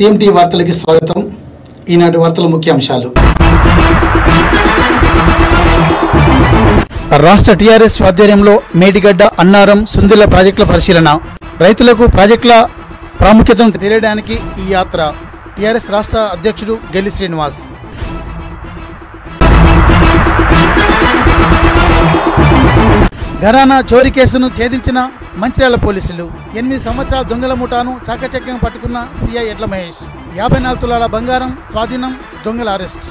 CMT వార్తలకి స్వాగతం ఈనాటి వార్తల ముఖ్యాంశాలు రాష్ట్ర టీఆర్ఎస్ ఆధ్వర్యంలో మేడిగడ్డ అన్నారం సుందిల ప్రాజెక్టుల పరిశీలన రైతులకు ప్రాజెక్టుల ప్రాముఖ్యతను తెలియడానికి ఈ యాత్ర టీఆర్ఎస్ రాష్ట్ర అధ్యక్షుడు గెల్లి శ్రీనివాస్ ఘరానా చోరీ కేసును ఛేదించిన మంచిర్యాల పోలీసులు ఎనిమిది సంవత్సరాల దొంగల ముఠాను చాకచక్యం పట్టుకున్న సిఐ ఎడ్ల మహేష్ యాభై నాలుగు తులాల బంగారం స్వాధీనం దొంగల అరెస్ట్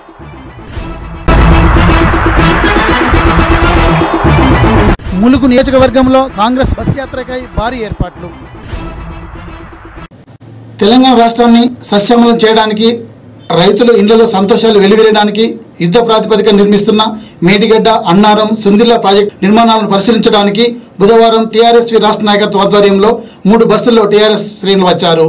ములుగు నియోజకవర్గంలో కాంగ్రెస్ బస్ యాత్రకై భారీ ఏర్పాట్లు తెలంగాణ రాష్ట్రాన్ని సస్యమలం చేయడానికి రైతులు ఇండ్లలో సంతోషాలు వెలువరేయడానికి యుద్ధ ప్రాతిపదిక నిర్మిస్తున్న మేడిగడ్డ అన్నారం సుందిల్ల ప్రాజెక్టు నిర్మాణాలను పరిశీలించడానికి బుధవారం టీఆర్ఎస్వి రాష్ట్ర నాయకత్వ ఆధ్వర్యంలో మూడు బస్సుల్లో టీఆర్ఎస్ శ్రేణులు వచ్చారు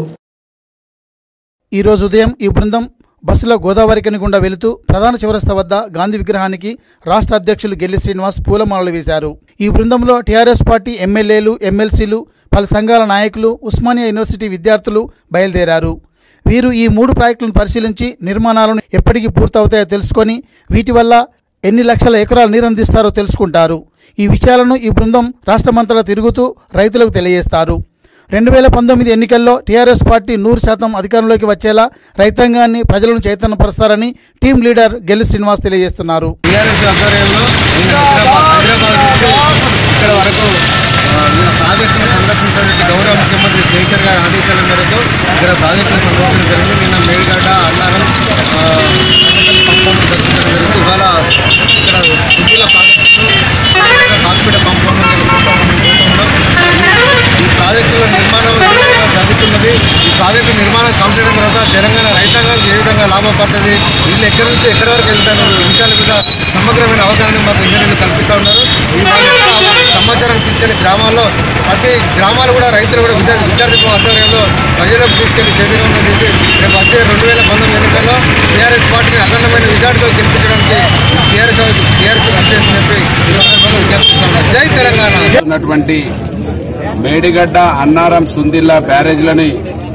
ఈరోజు ఉదయం ఈ బృందం బస్సులో గోదావరికని గుండా వెళుతూ ప్రధాన చౌరస్తా వద్ద గాంధీ విగ్రహానికి రాష్ట్ర అధ్యక్షులు గెల్లి శ్రీనివాస్ పూలమాలలు వేశారు ఈ బృందంలో టీఆర్ఎస్ పార్టీ ఎమ్మెల్యేలు ఎమ్మెల్సీలు పలు సంఘాల నాయకులు ఉస్మానియా యూనివర్సిటీ విద్యార్థులు బయలుదేరారు వీరు ఈ మూడు ప్రాజెక్టులను పరిశీలించి నిర్మాణాలను ఎప్పటికి పూర్తవుతాయో తెలుసుకొని వీటి వల్ల ఎన్ని లక్షల ఎకరాలు నీరందిస్తారో తెలుసుకుంటారు ఈ విషయాలను ఈ బృందం రాష్ట్రమంతటా తిరుగుతూ రైతులకు తెలియజేస్తారు రెండు వేల పంతొమ్మిది ఎన్నికల్లో టీఆర్ఎస్ పార్టీ నూరు శాతం అధికారంలోకి వచ్చేలా రైతాంగాన్ని ప్రజలను చైతన్యపరుస్తారని టీం లీడర్ గెల్లి శ్రీనివాస్ తెలియజేస్తున్నారు టీఆర్ఎస్ ఆధ్వర్యంలో నేను హైదరాబాద్ హైదరాబాద్ నుంచి ఇక్కడ వరకు ఆ, మన ప్రాజెక్టును సందర్శించడానికి గౌరవ ముఖ్యమంత్రి కేసీఆర్ గారి ఆదేశాల మేరకు ఇక్కడ ప్రాజెక్టును సందర్శించడం జరిగింది నిన్న మేడిగడ్డ అన్నారం ఆ, పంపం దర్శించడం జరిగింది ఇవాళ ఇక్కడ సుద్దిల ప్రాజెక్టును హాస్పిటల్ పంపం ఉన్నాం ఈ ప్రాజెక్టుల నిర్మాణం ఏ విధంగా జరుగుతున్నది ఈ ప్రాజెక్టు నిర్మాణం కంప్లీట్ అయిన తర్వాత తెలంగాణ రైతాంగానికి ఏ విధంగా లాభపడుతుంది వీళ్ళు ఎక్కడి నుంచి ఎక్కడి వరకు వెళ్తారు ఈ విషయాల మీద సమగ్రమైన అవగాహన మాకు ఇంజనీర్లు కల్పిస్తూ ఉన్నారు ఈ బాధ్యత సమాచారం తీసుకెళ్లి గ్రామాల్లో ప్రతి గ్రామాలు కూడా రైతులు కూడా విద్యార్థి విద్యార్థి ఆధ్వర్యంలో ప్రజలకు తీసుకెళ్లి చైతన్యవంతం చేసి రేపు వచ్చే రెండు వేల పంతొమ్మిది ఎన్నికల్లో టీఆర్ఎస్ పార్టీని అఖండమైన విజయాలతో గెలిపించడానికి టీఆర్ఎస్ టీఆర్ఎస్ వచ్చేసి చెప్పి ఈ సందర్భంగా విజ్ఞప్తిస్తున్నాను జై తెలంగాణ ఉన్నటువంటి మేడిగడ్డ అన్నారం సుందిల్లా బ్యారేజ్లని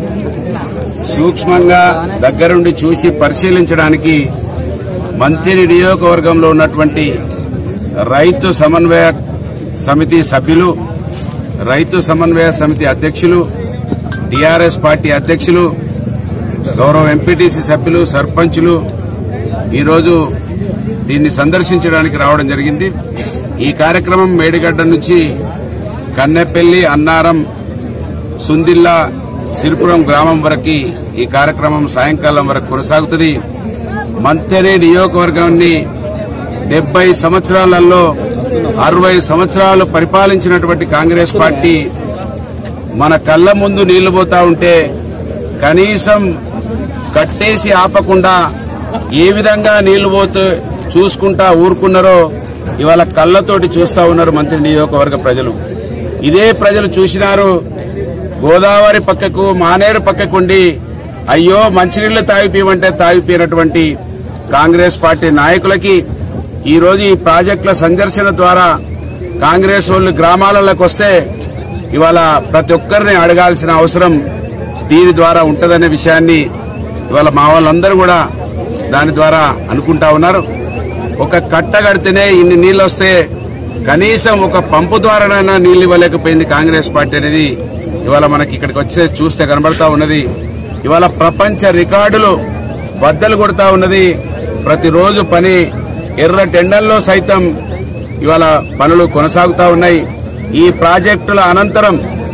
సూక్ష్మంగా దగ్గరుండి చూసి పరిశీలించడానికి మంత్రి నియోజకవర్గంలో ఉన్నటువంటి రైతు సమన్వయ సమితి సభ్యులు రైతు సమన్వయ సమితి అధ్యక్షులు టీఆర్ఎస్ పార్టీ అధ్యక్షులు గౌరవ ఎంపీటీసీ సభ్యులు సర్పంచులు ఈరోజు దీన్ని సందర్శించడానికి రావడం జరిగింది ఈ కార్యక్రమం మేడిగడ్డ నుంచి కన్నెపల్లి అన్నారం సుందిల్లా సిరిపురం గ్రామం వరకు ఈ కార్యక్రమం సాయంకాలం వరకు కొనసాగుతుంది మంతెనే నియోజకవర్గాన్ని డెబ్బై సంవత్సరాలలో అరవై సంవత్సరాలు పరిపాలించినటువంటి కాంగ్రెస్ పార్టీ మన కళ్ళ ముందు నీళ్లు పోతా ఉంటే కనీసం కట్టేసి ఆపకుండా ఏ విధంగా నీళ్లు పోతూ చూసుకుంటా ఊరుకున్నారో ఇవాళ కళ్ళతోటి చూస్తా ఉన్నారు మంత్రి నియోజకవర్గ ప్రజలు ఇదే ప్రజలు చూసినారు గోదావరి పక్కకు మానేరు పక్కకుండి అయ్యో మంచినీళ్లు తాగిపోయమంటే తాగిపోయినటువంటి కాంగ్రెస్ పార్టీ నాయకులకి ఈ రోజు ఈ ప్రాజెక్టుల సందర్శన ద్వారా కాంగ్రెస్ వాళ్ళు గ్రామాలలోకి వస్తే ఇవాళ ప్రతి ఒక్కరిని అడగాల్సిన అవసరం దీని ద్వారా ఉంటదనే విషయాన్ని ఇవాళ మా వాళ్ళందరూ కూడా దాని ద్వారా అనుకుంటా ఉన్నారు ఒక కట్ట కడితేనే ఇన్ని నీళ్లు వస్తే కనీసం ఒక పంపు ద్వారానైనా నీళ్లు ఇవ్వలేకపోయింది కాంగ్రెస్ పార్టీ అనేది ఇవాళ మనకి ఇక్కడికి వచ్చే చూస్తే కనబడతా ఉన్నది ఇవాళ ప్రపంచ రికార్డులు బద్దలు కొడతా ఉన్నది ప్రతిరోజు పని ఎర్ర టెండల్లో సైతం ఇవాళ పనులు కొనసాగుతా ఉన్నాయి ఈ ప్రాజెక్టుల అనంతరం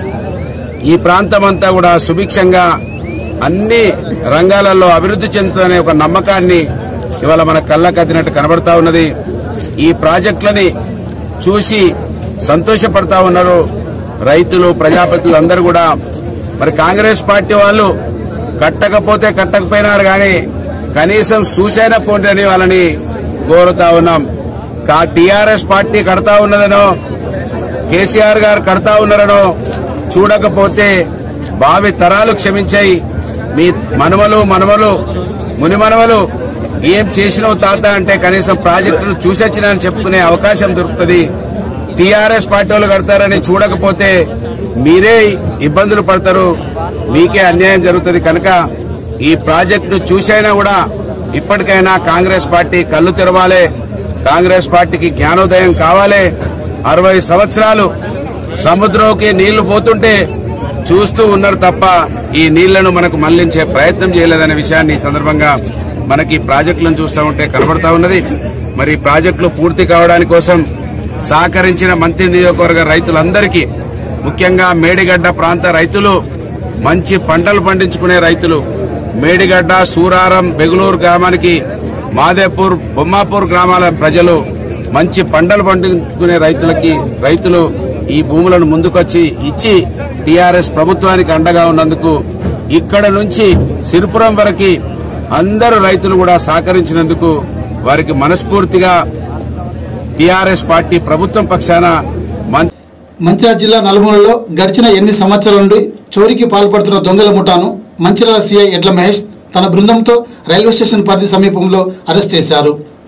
ఈ ప్రాంతం అంతా కూడా సుభిక్షంగా అన్ని రంగాలలో అభివృద్ధి చెందుతుందనే ఒక నమ్మకాన్ని ఇవాళ మన కళ్ళకద్దినట్టు కనబడతా ఉన్నది ఈ ప్రాజెక్టులని చూసి సంతోషపడతా ఉన్నారు రైతులు ప్రజాపతులు అందరూ కూడా మరి కాంగ్రెస్ పార్టీ వాళ్ళు కట్టకపోతే కట్టకపోయినారు కానీ కనీసం సూచన పోండి అని వాళ్ళని కోరుతా ఉన్నాం టీఆర్ఎస్ పార్టీ కడతా ఉన్నదనో కేసీఆర్ గారు కడతా ఉన్నారనో చూడకపోతే భావి తరాలు క్షమించాయి మీ మనవలు మనవలు ముని మనవలు ఏం చేసినావు తాత అంటే కనీసం ప్రాజెక్టును చూసొచ్చినా అని చెప్పుకునే అవకాశం దొరుకుతుంది టీఆర్ఎస్ పార్టీ వాళ్ళు కడతారని చూడకపోతే మీరే ఇబ్బందులు పడతారు మీకే అన్యాయం జరుగుతుంది కనుక ఈ ప్రాజెక్టును చూసైనా కూడా ఇప్పటికైనా కాంగ్రెస్ పార్టీ కళ్ళు తెరవాలి కాంగ్రెస్ పార్టీకి జ్ఞానోదయం కావాలి అరవై సంవత్సరాలు సముద్రంకి నీళ్లు పోతుంటే చూస్తూ ఉన్నారు తప్ప ఈ నీళ్లను మనకు మళ్లించే ప్రయత్నం చేయలేదనే విషయాన్ని ఈ సందర్భంగా మనకి ఈ ప్రాజెక్టులను చూస్తూ ఉంటే కనబడతా ఉన్నది మరి ఈ ప్రాజెక్టులు పూర్తి కావడానికి కోసం సహకరించిన మంత్రి నియోజకవర్గ రైతులందరికీ ముఖ్యంగా మేడిగడ్డ ప్రాంత రైతులు మంచి పంటలు పండించుకునే రైతులు మేడిగడ్డ సూరారం బెగులూరు గ్రామానికి మాదేపూర్ బొమ్మాపూర్ గ్రామాల ప్రజలు మంచి పంటలు పండించుకునే రైతులకి రైతులు ఈ భూములను ముందుకొచ్చి ఇచ్చి టీఆర్ఎస్ ప్రభుత్వానికి అండగా ఉన్నందుకు ఇక్కడ నుంచి సిరిపురం వరకు అందరు రైతులు కూడా సహకరించినందుకు వారికి మనస్ఫూర్తిగా టీఆర్ఎస్ పార్టీ ప్రభుత్వం పక్షాన మం- మంచిర్యాల జిల్లా నలుమూలలో గడిచిన ఎన్ని సంవత్సరాల నుండి చోరీకి పాల్పడుతున్న దొంగల ముఠాను మంచిర్యాల సీఐ ఎడ్ల మహేష్ తన బృందంతో రైల్వే స్టేషన్ పరిధి సమీపంలో అరెస్ట్ చేశారు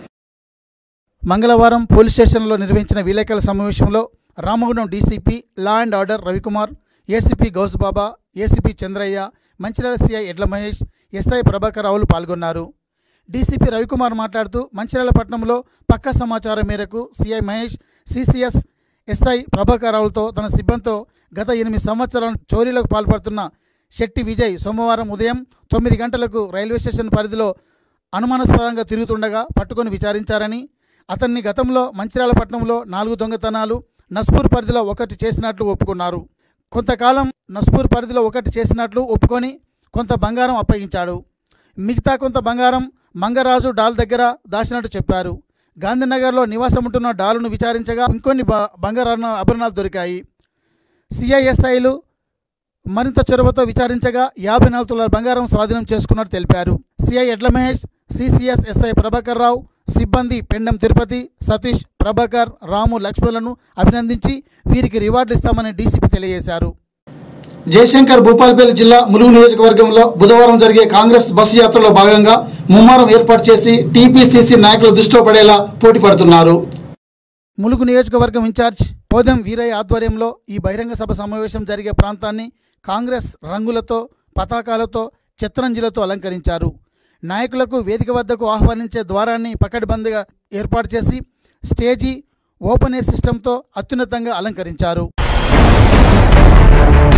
మంగళవారం పోలీస్ స్టేషన్లో నిర్వహించిన విలేకరుల సమావేశంలో Ramagundam DCP law and order Ravikumar ACP Gousbaba ACP Chandraiah Mancherial CI Edla Mahesh SI Prabhakar రావులు పాల్గొన్నారు డీసీపీ రవికుమార్ మాట్లాడుతూ మంచిర్యాల పట్టణంలో పక్కా సమాచారం మేరకు CI Mahesh CCS SI Prabhakar రావులతో తన సిబ్బందితో గత ఎనిమిది సంవత్సరాల చోరీలకు పాల్పడుతున్న శెట్టి విజయ్ సోమవారం ఉదయం తొమ్మిది గంటలకు రైల్వే స్టేషన్ పరిధిలో అనుమానాస్పదంగా తిరుగుతుండగా పట్టుకొని విచారించారని అతన్ని గతంలో మంచిర్యాల పట్టణంలో నాలుగు దొంగతనాలు నస్పూర్ పరిధిలో ఒకటి చేసినట్లు ఒప్పుకున్నారు కొంతకాలం నస్పూర్ పరిధిలో ఒకటి చేసినట్లు ఒప్పుకొని కొంత బంగారం అప్పగించాడు మిగతా కొంత బంగారం మంగరాజు డాల్ దగ్గర దాచినట్టు చెప్పారు గాంధీనగర్లో నివాసం ఉంటున్న డాలును విచారించగా ఇంకొన్ని బ- బంగారు ఆభరణాలు దొరికాయి సిఐఎస్ఐలు మరింత చొరవతో విచారించగా యాభై నాలుగు తులాల బంగారం స్వాధీనం చేసుకున్నట్టు తెలిపారు CI Edla Mahesh CCS SI Prabhakar Rao సిబ్బంది పెండం తిరుపతి సతీష్ ప్రభాకర్ రాము లక్ష్మణులను అభినందించి వీరికి రివార్డులు ఇస్తామని డీసీపీ తెలియజేశారు జయశంకర్ భూపాలపల్లి జిల్లా ములుగు నియోజకవర్గంలో బుధవారం జరిగే కాంగ్రెస్ బస్సు యాత్రలో భాగంగా ముమ్మారం ఏర్పాటు చేసి టీపీసీసీ నాయకుల దృష్టిలో పడేలా పోటీ పడుతున్నారు ములుగు నియోజకవర్గం ఇన్ఛార్జ్ పోదెం వీరయ్య ఆధ్వర్యంలో ఈ బహిరంగ సభ సమావేశం జరిగే ప్రాంతాన్ని కాంగ్రెస్ రంగులతో పతాకాలతో చిత్రంజీలతో అలంకరించారు నాయకులకు వేదిక వద్దకు ఆహ్వానించే ద్వారాన్ని పకడ్బందీగా ఏర్పాటు చేసి స్టేజీ ఓపెన్ ఎయిర్ సిస్టంతో అత్యున్నతంగా అలంకరించారు